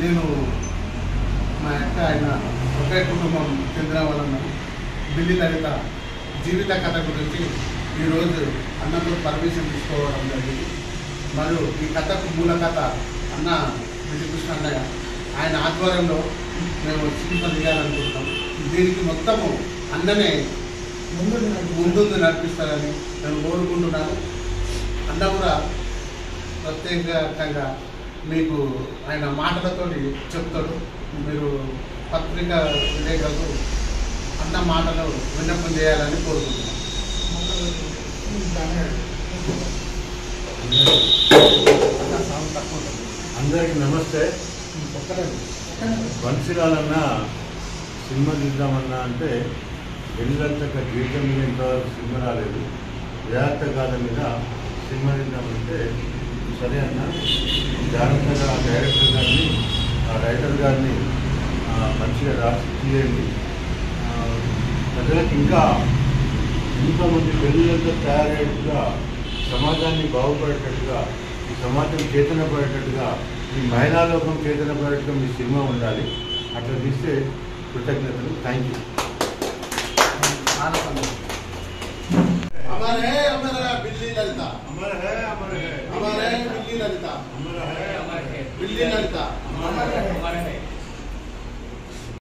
నేను మా యొక్క ఆయన ఒకే కుటుంబం చెందిన వాళ్ళను బిల్లి లలిత జీవిత కథ గురించి ఈరోజు అన్నతో పర్మిషన్ తీసుకోవడం జరిగింది మరియు ఈ కథకు మూల కథ అన్న విజయకృష్ణ అన్నయ్య ఆయన ఆధ్వర్యంలో మేము సినిమా తీయాలనుకుంటున్నాం దీనికి మొత్తము అన్ననే ముందు ముందుంది నడిపిస్తారని నేను కోరుకుంటున్నాను అన్న కూడా ప్రత్యేకంగా మీకు ఆయన మాటలతోటి చెప్తాడు మీరు పత్రిక విలేకరులు అన్న మాటలు విన్నపం చేయాలని కోరుకుంటున్నాను అందరికి నమస్తే వంశీరాలన్న సినిమా తీద్దామన్నా అంటే వెళ్ళంతక జీవితం మీద ఇంతవరకు సినిమా రాలేదు వేదాంత గాథ మీద సినిమా తీద్దామంటే సరే అన్న జాగ్రత్తగా ఆ డైరెక్టర్ గారిని ఆ రైటర్ గారిని ఆ, మంచిగా రాసి తీయండి ఆ, ప్రజలకు ఇంకా ఎంతోమంది పెళ్ళిళ్ళతో తయారయ్యేట్టుగా సమాజాన్ని బాగుపడేటట్టుగా ఈ సమాజం చైతన్యపడేటట్టుగా ఈ మహిళా లోకం చైతన్యపడేట్టుగా మీ సినిమా ఉండాలి అట్లా తీస్తే కృతజ్ఞతలు థ్యాంక్ యూ అమర్ హే అమర్ బిల్లి లలిత అమర్ హై అమర్ హై అమర్ హే బిల్లి లలిత అమర్ హై అమర్ హై బిల్లి లలిత हमारे